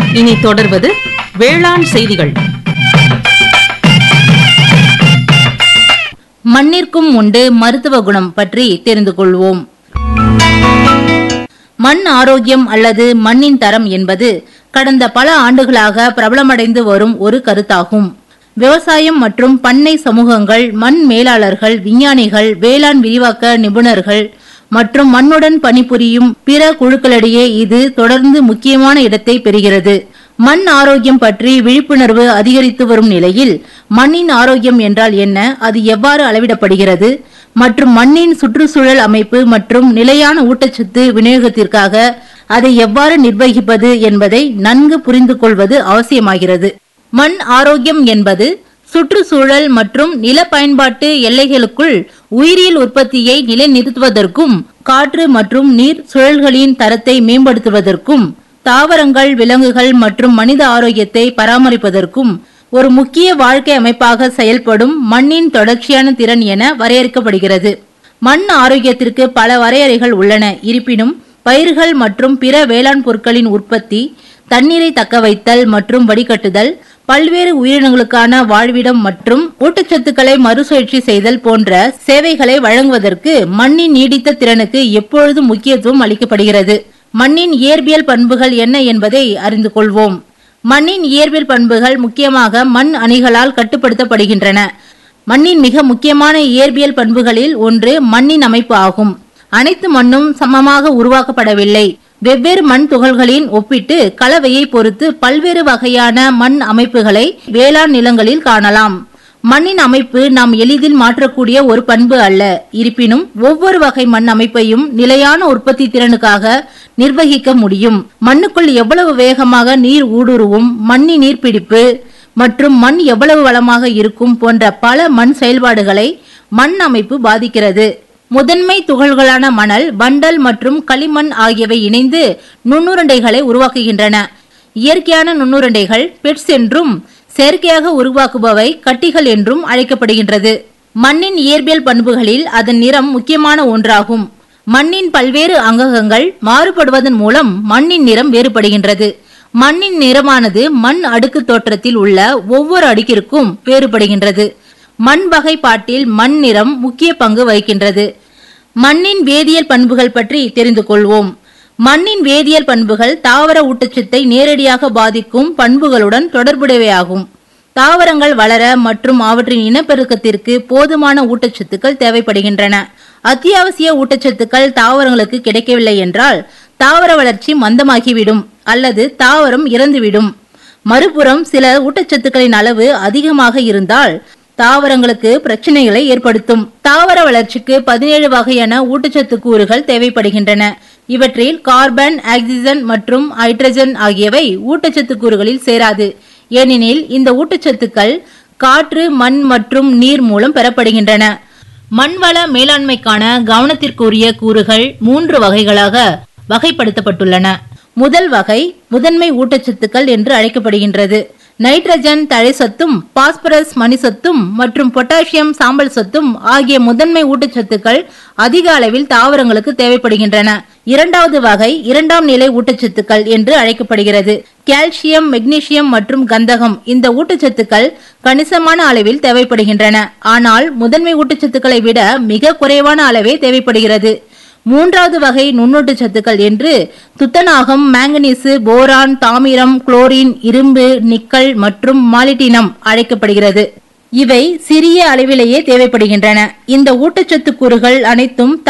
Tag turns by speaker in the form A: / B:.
A: இனி தொடர்வது வேளாண் செய்திகள்
B: மண்ணிற்கும் உண்டு மருத்துவ குணம் பற்றி தெரிந்து கொள்வோம் மண் ஆரோக்கியம் அல்லது மண்ணின் தரம் என்பது கடந்த பல ஆண்டுகளாக பிரபலமடைந்து வரும் ஒரு கருத்தாகும் விவசாயம் மற்றும் பண்ணை சமூகங்கள் மண் மேலாளர்கள் விஞ்ஞானிகள் வேளாண் விரிவாக்க நிபுணர்கள் மற்றும் மண்ணுடன் பணிபுரியும் பிற குழுக்களிடையே இது தொடர்ந்து முக்கியமான இடத்தை பெறுகிறது மண் ஆரோக்கியம் பற்றி விழிப்புணர்வு அதிகரித்து வரும் நிலையில் மண்ணின் ஆரோக்கியம் என்றால் என்ன அது எவ்வாறு அளவிடப்படுகிறது மற்றும் மண்ணின் சுற்றுச்சூழல் அமைப்பு மற்றும் நிலையான ஊட்டச்சத்து விநியோகத்திற்காக அதை எவ்வாறு நிர்வகிப்பது என்பதை நன்கு புரிந்து கொள்வது அவசியமாகிறது மண் ஆரோக்கியம் என்பது சுற்றுச்சூழல் மற்றும் நில பயன்பாட்டு எல்லைகளுக்குள் உயிரியல் உற்பத்தியை நிலைநிறுத்துவதற்கும் காற்று மற்றும் நீர் சுழல்களின் தரத்தை மேம்படுத்துவதற்கும் தாவரங்கள் விலங்குகள் மற்றும் மனித ஆரோக்கியத்தை பராமரிப்பதற்கும் ஒரு முக்கிய வாழ்க்கை அமைப்பாக செயல்படும் மண்ணின் தொடர்ச்சியான திறன் என வரையறுக்கப்படுகிறது மண் ஆரோக்கியத்திற்கு பல வரையறைகள் உள்ளன இருப்பினும் பயிர்கள் மற்றும் பிற வேளாண் பொருட்களின் உற்பத்தி தண்ணீரை தக்க வைத்தல் மற்றும் வடிகட்டுதல் பல்வேறு உயிரினங்களுக்கான வாழ்விடம் மற்றும் ஊட்டச்சத்துக்களை மறுசுழற்சி செய்தல் போன்ற சேவைகளை வழங்குவதற்கு மண்ணின் நீடித்த திறனுக்கு எப்பொழுதும் முக்கியத்துவம் அளிக்கப்படுகிறது மண்ணின் இயற்பியல் பண்புகள் என்ன என்பதை அறிந்து கொள்வோம் மண்ணின் இயற்பியல் பண்புகள் முக்கியமாக மண் அணிகளால் கட்டுப்படுத்தப்படுகின்றன மண்ணின் மிக முக்கியமான இயற்பியல் பண்புகளில் ஒன்று மண்ணின் அமைப்பு ஆகும் அனைத்து மண்ணும் சமமாக உருவாக்கப்படவில்லை வெவ்வேறு மண் துகள்களின் ஒப்பிட்டு கலவையை பொறுத்து பல்வேறு வகையான மண் அமைப்புகளை வேளாண் நிலங்களில் காணலாம் மண்ணின் அமைப்பு நாம் எளிதில் மாற்றக்கூடிய ஒரு பண்பு அல்ல இருப்பினும் ஒவ்வொரு வகை மண் அமைப்பையும் நிலையான உற்பத்தி திறனுக்காக நிர்வகிக்க முடியும் மண்ணுக்குள் எவ்வளவு வேகமாக நீர் ஊடுருவும் மண்ணின் நீர்பிடிப்பு மற்றும் மண் எவ்வளவு வளமாக இருக்கும் போன்ற பல மண் செயல்பாடுகளை மண் அமைப்பு பாதிக்கிறது முதன்மை துகள்களான மணல் வண்டல் மற்றும் களிமண் ஆகியவை இணைந்து நுண்ணுருண்டைகளை உருவாக்குகின்றன இயற்கையான நுண்ணுருண்டைகள் பெட்ஸ் என்றும் செயற்கையாக உருவாக்குபவை கட்டிகள் என்றும் அழைக்கப்படுகின்றது மண்ணின் இயற்பியல் பண்புகளில் அதன் நிறம் முக்கியமான ஒன்றாகும் மண்ணின் பல்வேறு அங்ககங்கள் மாறுபடுவதன் மூலம் மண்ணின் நிறம் வேறுபடுகின்றது மண்ணின் நிறமானது மண் அடுக்கு தோற்றத்தில் உள்ள ஒவ்வொரு அடுக்கிற்கும் வேறுபடுகின்றது மண் வகைப்பாட்டில் மண் நிறம் முக்கிய பங்கு வகிக்கின்றது மண்ணின் வேதியியல் பண்புகள் பற்றி தெரிந்து கொள்வோம் மண்ணின் வேதியியல் பண்புகள் தாவர ஊட்டச்சத்தை நேரடியாக பாதிக்கும் பண்புகளுடன் தொடர்புடையவையாகும் தாவரங்கள் வளர மற்றும் அவற்றின் இனப்பெருக்கத்திற்கு போதுமான ஊட்டச்சத்துக்கள் தேவைப்படுகின்றன அத்தியாவசிய ஊட்டச்சத்துக்கள் தாவரங்களுக்கு கிடைக்கவில்லை என்றால் தாவர வளர்ச்சி மந்தமாகிவிடும் அல்லது தாவரம் இறந்துவிடும் மறுபுறம் சில ஊட்டச்சத்துக்களின் அளவு அதிகமாக இருந்தால் தாவரங்களுக்கு பிரச்சனைகளை ஏற்படுத்தும் தாவர வளர்ச்சிக்கு பதினேழு வகையான ஊட்டச்சத்து கூறுகள் தேவைப்படுகின்றன இவற்றில் கார்பன் ஆக்சிஜன் மற்றும் ஹைட்ரஜன் ஆகியவை ஊட்டச்சத்து கூறுகளில் சேராது ஏனெனில் இந்த ஊட்டச்சத்துக்கள் காற்று மண் மற்றும் நீர் மூலம் பெறப்படுகின்றன மண்வள மேலாண்மைக்கான கவனத்திற்குரிய கூறுகள் மூன்று வகைகளாக வகைப்படுத்தப்பட்டுள்ளன முதல் வகை முதன்மை ஊட்டச்சத்துக்கள் என்று அழைக்கப்படுகின்றது நைட்ரஜன் தழைசத்தும் பாஸ்பரஸ் மணிசத்தும் மற்றும் பொட்டாசியம் சாம்பல் சத்தும் ஆகிய முதன்மை ஊட்டச்சத்துக்கள் அதிக அளவில் தாவரங்களுக்கு தேவைப்படுகின்றன இரண்டாவது வகை இரண்டாம் நிலை ஊட்டச்சத்துக்கள் என்று அழைக்கப்படுகிறது கால்சியம் மெக்னீசியம் மற்றும் கந்தகம் இந்த ஊட்டச்சத்துக்கள் கணிசமான அளவில் தேவைப்படுகின்றன ஆனால் முதன்மை ஊட்டச்சத்துக்களை விட மிக குறைவான அளவே தேவைப்படுகிறது மூன்றாவது வகை நுண்ணூட்ட சத்துக்கள் என்று துத்தநாகம் மாங்கனீசு போரான் தாமிரம் குளோரின் இரும்பு நிக்கல் மற்றும் மாலிட்டினம் அழைக்கப்படுகிறது இவை சிறிய அளவிலேயே தேவைப்படுகின்றன இந்த ஊட்டச்சத்து கூறுகள் அனைத்தும்